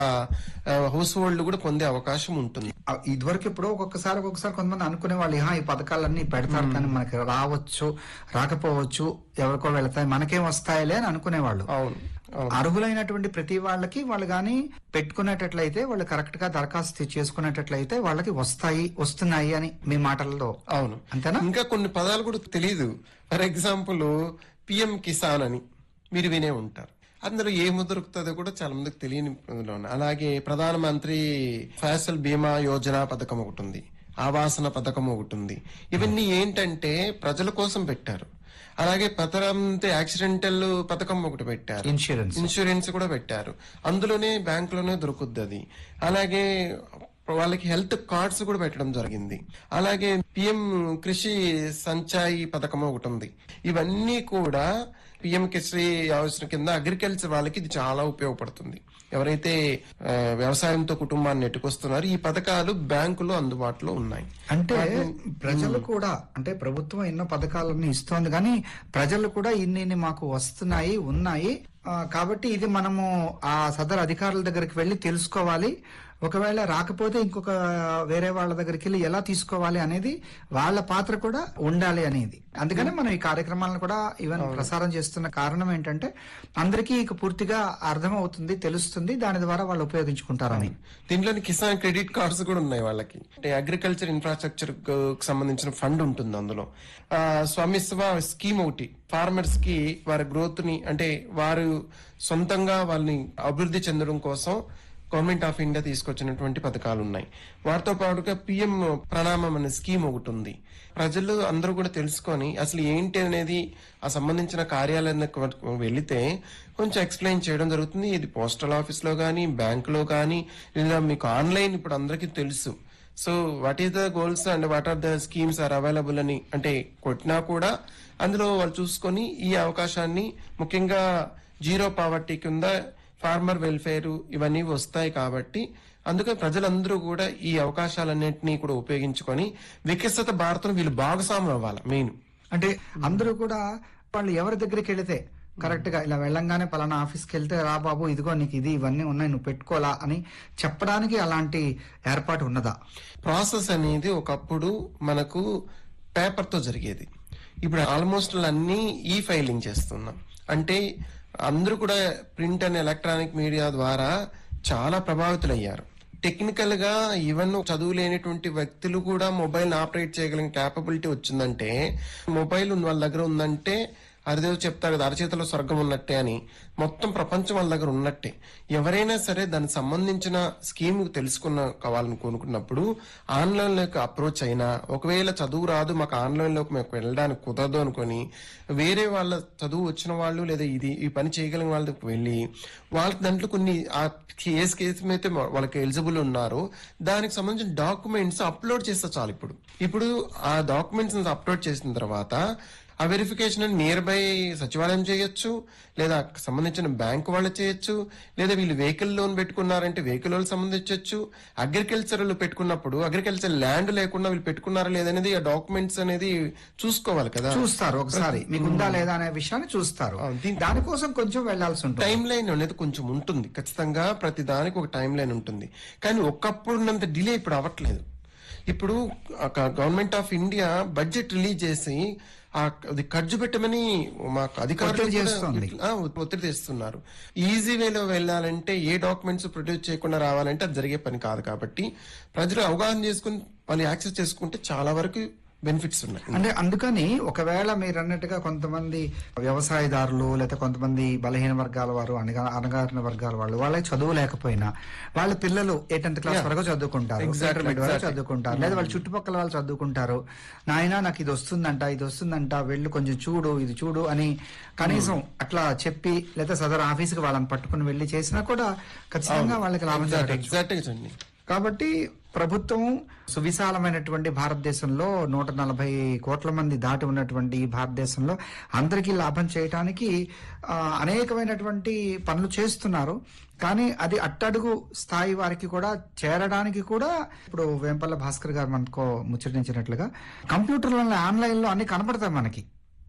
House hold కూడా పొందే అవకాశం ఉంటుంది ఆ, ఇదివరకు ఇప్పుడు ఒక్కొక్కసారి ఒక్కొక్కసారి కొంతమంది అనుకునే వాళ్ళు "హా, ఈ పథకాలన్నీ పెడతారు కానీ మనకి రావచ్చు రాకపోవచ్చు ఎవరికో వెళతాయి మనకేం వస్తాయిలే అని అనుకునేవాళ్ళు అవును అవును అర్హులైనటువంటి ప్రతి వాళ్ళకి వాళ్ళు గాని పెట్టుకునేటట్లయితే వాళ్ళు కరెక్ట్ గా దరఖాస్తు చేసుకునేటట్లయితే వాళ్ళకి వస్తాయి వస్తున్నాయి అని మీ మాటల్లో అవును అంతేనా ఇంకా కొన్ని పదాలు కూడా తెలియదు ఫర్ ఎగ్జాంపుల్ పిఎం కిసాన్ అని మీరు వినే ఉంటారు అందులో ఏమి దొరుకుతుందో కూడా చాలా మందికి తెలియని అందులో ఉన్నాయి. అలాగే ప్రధానమంత్రి ఫసల్ బీమా యోజన పథకం ఒకటి ఉంది ఆవాసన పథకం ఒకటి ఉంది ఇవన్నీ ఏంటంటే ప్రజల కోసం పెట్టారు అలాగే ప్రధానమంత్రి యాక్సిడెంటల్ పథకం ఒకటి పెట్టారు ఇన్సూరెన్స్ ఇన్సూరెన్స్ కూడా పెట్టారు అందులోనే బ్యాంకులోనే దొరుకుద్ది అది అలాగే వాళ్ళకి హెల్త్ కార్డ్స్ కూడా పెట్టడం జరిగింది అలాగే పిఎం కృషి సంచాయి పథకం ఒకటి ఉంది ఇవన్నీ కూడా పిఎం కృషి యోజన కింద అగ్రికల్చర్ వాళ్ళకి ఇది చాలా ఉపయోగపడుతుంది ఎవరైతే ఆ, వ్యవసాయంతో కుటుంబాన్ని నెట్టుకొస్తున్నారో ఈ పథకాలు బ్యాంకులో అందుబాటులో ఉన్నాయి అంటే ప్రజలు కూడా అంటే ప్రభుత్వం ఎన్నో పథకాలన్నీ ఇస్తోంది కానీ ప్రజలు కూడా ఇన్ని ఇన్ని మాకు వస్తున్నాయి ఉన్నాయి ఆ, కాబట్టి ఇది మనము ఆ సదరు అధికారుల దగ్గరికి వెళ్ళి తెలుసుకోవాలి ఒకవేళ రాకపోతే ఇంకొక వేరే వాళ్ళ దగ్గరికి వెళ్ళి ఎలా తీసుకోవాలి అనేది వాళ్ళ పాత్ర కూడా ఉండాలి అనేది అందుకనే మనం ఈ కార్యక్రమాలను కూడా ఈవెన్ ప్రసారం చేస్తున్న కారణం ఏంటంటే అందరికీ ఇక పూర్తిగా అర్థం అవుతుంది తెలుస్తుంది దాని ద్వారా వాళ్ళు ఉపయోగించుకుంటారని దీంట్లోని కిసాన్ క్రెడిట్ కార్డ్స్ కూడా ఉన్నాయి వాళ్ళకి అంటే అగ్రికల్చర్ ఇన్ఫ్రాస్ట్రక్చర్ కు సంబంధించిన ఫండ్ ఉంటుంది అందులో ఆ, స్వామిత్వ స్కీమ్ ఒకటి ఫార్మర్స్ కి వారి గ్రోత్ ని అంటే వారు సొంతంగా వాళ్ళని అభివృద్ధి చెందడం కోసం గవర్నమెంట్ ఆఫ్ ఇండియా తీసుకొచ్చినటువంటి పథకాలు ఉన్నాయి వాటితో పాటుగా పిఎం ప్రణామం అనే స్కీమ్ ఒకటి ఉంది ప్రజలు అందరూ కూడా తెలుసుకొని అసలు ఏంటి అనేది ఆ సంబంధించిన కార్యాలయానికి వెళితే కొంచెం ఎక్స్ప్లెయిన్ చేయడం జరుగుతుంది ఇది పోస్టల్ ఆఫీస్ లో కానీ బ్యాంక్ లో కానీ లేదా మీకు ఆన్లైన్ ఇప్పుడు అందరికీ తెలుసు so what is the goals and what are the schemes are available అని అంటే కొట్టినా కూడా అందులో వాళ్ళు చూసుకొని ఈ అవకాశాన్ని ముఖ్యంగా జీరో పావర్టీ కింద ఫార్మర్ వెల్ఫేర్ ఇవన్నీ వస్తాయి కాబట్టి అందుకని ప్రజలందరూ కూడా ఈ అవకాశాలన్నింటినీ కూడా ఉపయోగించుకొని వికసిత భారతం వీళ్ళు భాగస్వాములు అవ్వాలి మెయిన్ అంటే అందరూ కూడా వాళ్ళు ఎవరి దగ్గరికి వెళితే కరెక్ట్ గా ఇలా వెళ్ళంగానే పలానా ఆఫీస్కి వెళ్తే రా బాబు ఇదిగో నీకు ఇది ఇవన్నీ ఉన్నాయి నువ్వు పెట్టుకోలా అని చెప్పడానికి అలాంటి ఏర్పాటు ఉన్నదా ప్రాసెస్ అనేది ఒకప్పుడు మనకు పేపర్ తో జరిగేది ఇప్పుడు ఆల్మోస్ట్ అన్ని ఈ ఫైలింగ్ చేస్తున్నాం అంటే అందరూ కూడా ప్రింట్ అండ్ ఎలక్ట్రానిక్ మీడియా ద్వారా చాలా ప్రభావితులయ్యారు టెక్నికల్ గా ఈవెన్ చదువు లేనటువంటి వ్యక్తులు కూడా మొబైల్ ఆపరేట్ చేయగలిగిన క్యాపబిలిటీ వచ్చిందంటే మొబైల్ వాళ్ళ దగ్గర ఉందంటే అరిదేవ్ చెప్తారు కదా అరచేతిలో స్వర్గం ఉన్నట్టే అని మొత్తం ప్రపంచం వాళ్ళ దగ్గర ఉన్నట్టే ఎవరైనా సరే దానికి సంబంధించిన స్కీమ్ తెలుసుకున్న కావాలని కొనుక్కున్నప్పుడు ఆన్లైన్ లోకి అప్రోచ్ అయినా ఒకవేళ చదువు రాదు మాకు ఆన్లైన్ లోకి మేము వెళ్ళడానికి కుదరదు అనుకొని వేరే వాళ్ళ చదువు వచ్చిన వాళ్ళు లేదా ఇది ఈ పని చేయగలిగిన వాళ్ళకి వెళ్ళి వాళ్ళ దాంట్లో కొన్ని ఆ కేసు కేసు అయితే వాళ్ళకి ఎలిజిబుల్ ఉన్నారో దానికి సంబంధించిన డాక్యుమెంట్స్ అప్లోడ్ చేస్తే చాలు ఇప్పుడు ఇప్పుడు ఆ డాక్యుమెంట్స్ అప్లోడ్ చేసిన తర్వాత ఆ వెరిఫికేషన్ నియర్ బై సచివాలయం చేయొచ్చు లేదా సంబంధించిన బ్యాంక్ వాళ్ళు చేయొచ్చు లేదా వీళ్ళు వెహికల్ లోన్ పెట్టుకున్నారంటే వెహికల్ వాళ్ళు సంబంధించవచ్చు అగ్రికల్చర్ పెట్టుకున్నప్పుడు అగ్రికల్చర్ ల్యాండ్ లేకుండా వీళ్ళు పెట్టుకున్నారా లేదనేది ఆ డాక్యుమెంట్స్ అనేది చూసుకోవాలి కదా చూస్తారు ఒకసారి మీకు ఉందా లేదా అనే విషయాన్ని చూస్తారు ఆ, దీని- దానికోసం కొంచెం వెళ్లాల్సి ఉంటుంది టైం లైన్ అనేది కొంచెం ఉంటుంది ఖచ్చితంగా ప్రతి దానికి ఒక టైం లైన్ ఉంటుంది కానీ ఒకప్పుడు ఉన్నంత డిలే ఇప్పుడు అవ్వట్లేదు ఇప్పుడు government of India budget release చేసి ఆ అది ఖర్చు పెట్టమని మాకు అధికారులు ఒత్తిడి కూడా చేస్తోంది. ఆ, ఒత్తిడి తెస్తున్నారు ఈజీ వేలో వెళ్ళాలంటే ఏ డాక్యుమెంట్స్ ప్రొడ్యూస్ చేయకుండా రావాలంటే అది జరిగే పని కాదు కాబట్టి ప్రజలు అవగాహన చేసుకుని వాళ్ళు యాక్సెస్ చేసుకుంటే చాలా వరకు బెనిఫిట్స్ ఉన్నాయి అంటే అందుకని ఒకవేళ మీరు అన్నట్టుగా కొంతమంది వ్యవసాయదారులు లేదా కొంతమంది బలహీన వర్గాల వారు అనగా అనగారిన వర్గాల వాళ్ళు వాళ్ళకి చదువు లేకపోయినా వాళ్ళ పిల్లలు ఎయిటెన్త్ క్లాస్ వరకు చదువుకుంటారు Exactly, ఇంటర్మీడియట్ వరకు exactly. చదువుకుంటారు లేదా వాళ్ళ చుట్టుపక్కల వాళ్ళు చదువుకుంటారు నాయనా నాకు ఇది వస్తుందంట ఇది వస్తుందంట వెళ్ళు కొంచెం చూడు ఇది చూడు అని కనీసం అట్లా చెప్పి లేదా సదరు ఆఫీస్కి వాళ్ళని పట్టుకుని వెళ్ళి చేసినా కూడా ఖచ్చితంగా వాళ్ళకి లాభం జరగచ్చు ఎగ్జాక్ట్ గా చూడండి కాబట్టి ప్రభుత్వం సువిశాలమైనటువంటి భారతదేశంలో నూట నలభై కోట్ల మంది దాటి ఉన్నటువంటి ఈ భారతదేశంలో అందరికీ లాభం చేయటానికి ఆ, అనేకమైనటువంటి పనులు చేస్తున్నారు కానీ అది అట్టడుగు స్థాయి వారికి కూడా చేరడానికి కూడా ఇప్పుడు వేంపల్ల భాస్కర్ గారు మనకో ముచ్చటించినట్లుగా కంప్యూటర్లలో ఆన్లైన్ లో అన్ని కనపడతాయి మనకి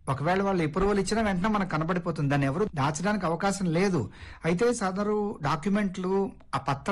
ఒకవేళ వాళ్ళు అప్రూవల్ ఇచ్చినా వెంటనే మనకు కనబడిపోతుంది దాన్ని ఎవరు దాచడానికి అవకాశం లేదు అయితే సదరు డాక్యుమెంట్లు ఆ పత్ర